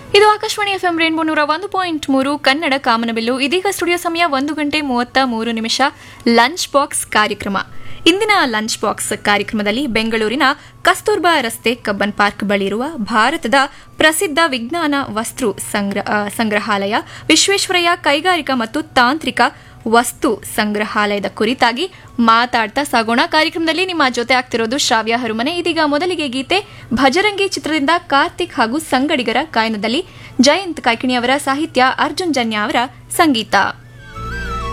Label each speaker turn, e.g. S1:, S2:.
S1: ಇದು Akashvani FM rainbow ನೂರ ಒಂದು ಪಾಯಿಂಟ್ ಮೂರು ಕನ್ನಡ ಕಾಮನಬಿಲ್ಲು ಇದೀಗ ಸ್ಟುಡಿಯೋ ಸಮಯ ಒಂದು ಗಂಟೆ ಮೂವತ್ತ ಮೂರು ನಿಮಿಷ ಲಂಚ್ ಬಾಕ್ಸ್ ಕಾರ್ಯಕ್ರಮ ಇಂದಿನ ಲಂಚ್ ಬಾಕ್ಸ್ ಕಾರ್ಯಕ್ರಮದಲ್ಲಿ ಬೆಂಗಳೂರಿನ ಕಸ್ತೂರ್ಬಾ ರಸ್ತೆ ಕಬ್ಬನ್ ಪಾರ್ಕ್ ಬಳಿ ಇರುವ ಭಾರತದ ಪ್ರಸಿದ್ಧ ವಿಜ್ಞಾನ ವಸ್ತು ಸಂಗ್ರ- ಆ, ಸಂಗ್ರಹಾಲಯ ವಿಶ್ವೇಶ್ವರಯ್ಯ ಕೈಗಾರಿಕಾ ಮತ್ತು ತಾಂತ್ರಿಕ ವಸ್ತು ಸಂಗ್ರಹಾಲಯದ ಕುರಿತಾಗಿ ಮಾತಾಡ್ತಾ ಸಾಗೋಣ ಕಾರ್ಯಕ್ರಮದಲ್ಲಿ ನಿಮ್ಮ ಜೊತೆ ಆಗ್ತಿರೋದು ಶ್ರಾವ್ಯ ಹರುಮನೆ ಇದೀಗ ಮೊದಲಿಗೆ ಗೀತೆ ಭಜರಂಗಿ ಚಿತ್ರದಿಂದ ಕಾರ್ತಿಕ್ ಹಾಗೂ ಸಂಗಡಿಗರ ಗಾಯನದಲ್ಲಿ ಜಯಂತ್ ಕೈಕಿಣಿ ಅವರ ಸಾಹಿತ್ಯ ಅರ್ಜುನ್ ಜನ್ಯ ಅವರ ಸಂಗೀತ